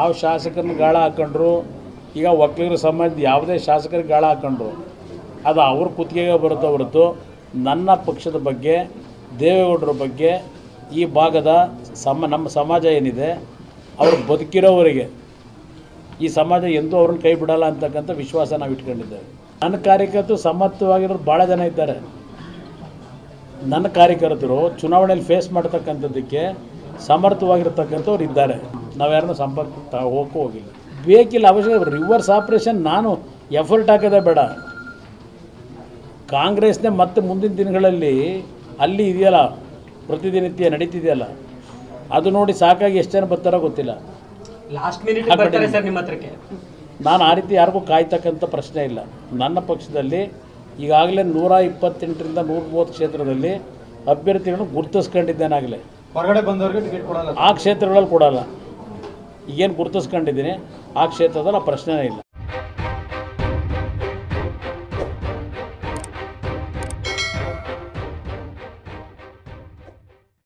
ಯಾವ ಶಾಸಕರನ್ನ ಗಾಳ ಹಾಕೊಂಡ್ರು ಈಗ ಒಕ್ಕಲಿಗರ ಸಮಾಜದ ಯಾವುದೇ ಶಾಸಕರಿಗೆ ಗಾಳ ಹಾಕೊಂಡ್ರು ಅದು ಅವ್ರ ಕುತ್ತಿಗೆಗೆ ಬರುತ್ತೋ ಹೊರತು ನನ್ನ ಪಕ್ಷದ ಬಗ್ಗೆ ದೇವೇಗೌಡರ ಬಗ್ಗೆ ಈ ಭಾಗದ ಸಮ ನಮ್ಮ ಸಮಾಜ ಏನಿದೆ ಅವರು ಬದುಕಿರೋವರೆಗೆ ಈ ಸಮಾಜ ಎಂದೂ ಅವ್ರನ್ನ ಕೈ ಬಿಡಲ್ಲ ಅಂತಕ್ಕಂಥ ವಿಶ್ವಾಸ ನಾವು ಇಟ್ಕೊಂಡಿದ್ದೇವೆ ನನ್ನ ಕಾರ್ಯಕರ್ತರು ಸಮರ್ಥವಾಗಿರೋರು ಭಾಳ ಜನ ಇದ್ದಾರೆ ನನ್ನ ಕಾರ್ಯಕರ್ತರು ಚುನಾವಣೆಯಲ್ಲಿ ಫೇಸ್ ಮಾಡ್ತಕ್ಕಂಥದ್ದಕ್ಕೆ ಸಮರ್ಥವಾಗಿರ್ತಕ್ಕಂಥವ್ರು ಇದ್ದಾರೆ ನಾವ್ಯಾರನ್ನೂ ಸಂಪರ್ಕ ತ ಹೋಗಕ್ಕೂ ಹೋಗಿಲ್ಲ ಬೇಕಿಲ್ಲ ಅವಶ್ಯಕ ರಿವರ್ಸ್ ಆಪ್ರೇಷನ್ ನಾನು ಎಫರ್ಟ್ ಹಾಕೋದೇ ಬೇಡ ಕಾಂಗ್ರೆಸ್ನೇ ಮತ್ತೆ ಮುಂದಿನ ದಿನಗಳಲ್ಲಿ ಅಲ್ಲಿ ಇದೆಯಲ್ಲ ಪ್ರತಿದಿನಿತ್ಯ ನಡೀತಿದೆಯಲ್ಲ ಅದು ನೋಡಿ ಸಾಕಾಗಿ ಎಷ್ಟು ಜನ ಬರ್ತಾರೋ ಗೊತ್ತಿಲ್ಲ ಲಾಸ್ಟ್ ಮಿನಿಟ್ ಬರ್ತಾರೆ ಸರ್ ನಿಮ್ಮ ಹತ್ರಕ್ಕೆ ನಾನು ಆ ರೀತಿ ಯಾರಿಗೂ ಕಾಯ್ತಕ್ಕಂಥ ಪ್ರಶ್ನೆ ಇಲ್ಲ ನನ್ನ ಪಕ್ಷದಲ್ಲಿ ಈಗಾಗಲೇ ನೂರ ಇಪ್ಪತ್ತೆಂಟರಿಂದ ನೂರ ಮೂವತ್ತು ಕ್ಷೇತ್ರದಲ್ಲಿ ಅಭ್ಯರ್ಥಿಗಳನ್ನು ಗುರುತಿಸ್ಕೊಂಡಿದ್ದೇನಾಗಲೇ ಹೊರಗಡೆ ಬಂದವ್ರಿಗೆ ಟಿಕೆಟ್ ಕೊಡಲ್ಲ ಆ ಕ್ಷೇತ್ರಗಳಲ್ಲಿ ಕೊಡಲ್ಲ ಈಗೇನು ಗುರುತಿಸ್ಕೊಂಡಿದ್ದೀನಿ ಆ ಕ್ಷೇತ್ರದಲ್ಲಿ ಆ ಪ್ರಶ್ನೆನೇ ಇಲ್ಲ